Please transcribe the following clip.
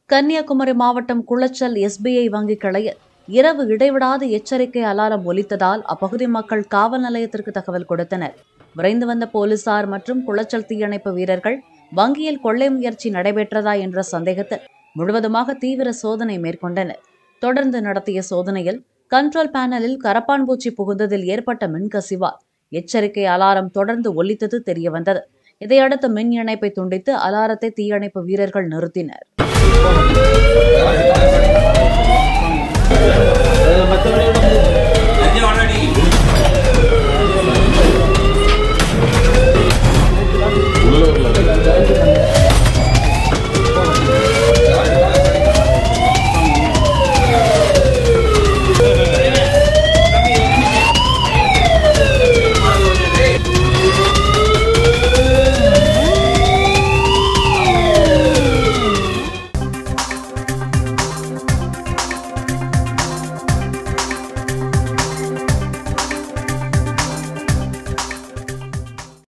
கன்னியாகுமரி மாவட்டம் குளச்சல் எஸ்பிஐ வங்கி கிளையில் இரவு இடைவிடாத எச்சரிக்கை அலாரம் ஒலித்ததால் அப்பகுதி மக்கள் காவல் நிலையத்திற்கு தகவல் கொடுத்தனர் விரைந்து வந்த போலீசார் மற்றும் குளச்சல் தீயணைப்பு வீரர்கள் வங்கியில் கொள்ளை முயற்சி நடைபெற்றதா என்ற சந்தேகத்தில் முழுவதுமாக தீவிர சோதனை மேற்கொண்டனர் தொடர்ந்து நடத்திய சோதனையில் கண்ட்ரோல் பேனலில் கரப்பான்பூச்சி புகுந்ததில் ஏற்பட்ட மின்கசிவால் எச்சரிக்கை அலாரம் தொடர்ந்து ஒலித்தது தெரியவந்தது இதையடுத்து மின் இணைப்பை துண்டித்து அலாரத்தை தீயணைப்பு வீரர்கள் நிறுத்தினர் மற்றபடி